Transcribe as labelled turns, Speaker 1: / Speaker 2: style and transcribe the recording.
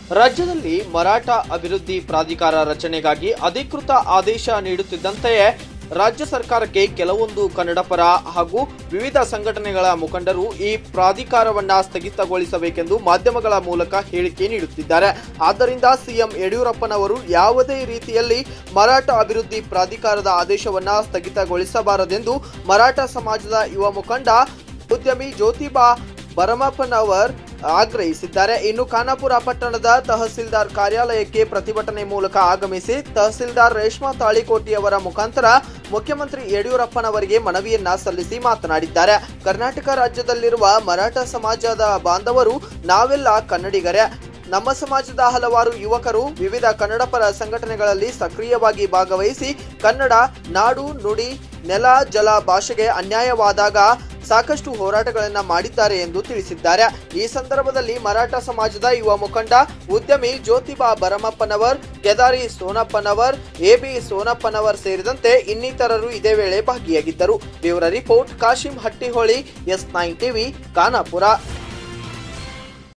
Speaker 1: ರಾಜ್ಯದಲ್ಲಿ ಮರಾಠ ಅಭಿವೃದ್ಧಿ ಪ್ರಾಧಿಕಾರ ರಚನೆಗಾಗಿ ಅಧಿಕೃತ ಆದೇಶ ನೀಡುತ್ತಿದ್ದಂತೆಯೇ ರಾಜ್ಯ ಸರ್ಕಾರಕ್ಕೆ ಕೆಲವೊಂದು ಕನ್ನಡಪರ ಹಾಗೂ ವಿವಿಧ ಸಂಘಟನೆಗಳ ಮುಖಂಡರು ಈ ಪ್ರಾಧಿಕಾರವನ್ನ ಸ್ಥಗಿತಗೊಳಿಸಬೇಕೆಂದು ಮಾಧ್ಯಮಗಳ ಮೂಲಕ ಹೇಳಿಕೆ ನೀಡುತ್ತಿದ್ದಾರೆ ಆದ್ದರಿಂದ ಸಿಎಂ ಯಡಿಯೂರಪ್ಪನವರು ಯಾವುದೇ ರೀತಿಯಲ್ಲಿ ಮರಾಠ ಅಭಿವೃದ್ಧಿ ಪ್ರಾಧಿಕಾರದ ಆದೇಶವನ್ನ ಸ್ಥಗಿತಗೊಳಿಸಬಾರದೆಂದು ಮರಾಠ ಸಮಾಜದ ಯುವ ಮುಖಂಡ ಉದ್ಯಮಿ ಜ್ಯೋತಿಬಾ ಬರಮಪ್ಪನವರ್ ಆಗ್ರಹಿಸಿದ್ದಾರೆ ಇನ್ನು ಖಾನಾಪುರ ಪಟ್ಟಣದ ತಹಸೀಲ್ದಾರ್ ಕಾರ್ಯಾಲಯಕ್ಕೆ ಪ್ರತಿಭಟನೆ ಮೂಲಕ ಆಗಮಿಸಿ ತಹಸೀಲ್ದಾರ್ ರೇಷ್ಮಾ ತಾಳಿಕೋಟಿಯವರ ಮುಖಾಂತರ ಮುಖ್ಯಮಂತ್ರಿ ಯಡಿಯೂರಪ್ಪನವರಿಗೆ ಮನವಿಯನ್ನ ಸಲ್ಲಿಸಿ ಮಾತನಾಡಿದ್ದಾರೆ ಕರ್ನಾಟಕ ರಾಜ್ಯದಲ್ಲಿರುವ ಮರಾಠ ಸಮಾಜದ ಬಾಂಧವರು ನಾವೆಲ್ಲ ಕನ್ನಡಿಗರೇ ನಮ್ಮ ಸಮಾಜದ ಹಲವಾರು ಯುವಕರು ವಿವಿಧ ಕನ್ನಡಪರ ಸಂಘಟನೆಗಳಲ್ಲಿ ಸಕ್ರಿಯವಾಗಿ ಭಾಗವಹಿಸಿ ಕನ್ನಡ ನಾಡು ನುಡಿ ನೆಲ ಜಲ ಭಾಷೆಗೆ ಅನ್ಯಾಯವಾದಾಗ ಸಾಕಷ್ಟು ಹೋರಾಟಗಳನ್ನು ಮಾಡಿದ್ದಾರೆ ಎಂದು ತಿಳಿಸಿದ್ದಾರೆ ಈ ಸಂದರ್ಭದಲ್ಲಿ ಮರಾಠ ಸಮಾಜದ ಯುವ ಮುಖಂಡ ಉದ್ಯಮಿ ಜ್ಯೋತಿಬಾ ಬರಮಪ್ಪನವರ್ ಕೆದಾರಿ ಸೋನಪ್ಪನವರ್ ಎಬಿ ಸೋನಪ್ಪನವರ್ ಸೇರಿದಂತೆ ಇನ್ನಿತರರು ಇದೇ ವೇಳೆ ಭಾಗಿಯಾಗಿದ್ದರು bureau report Kashim Hattiholi S nine TV Khanapur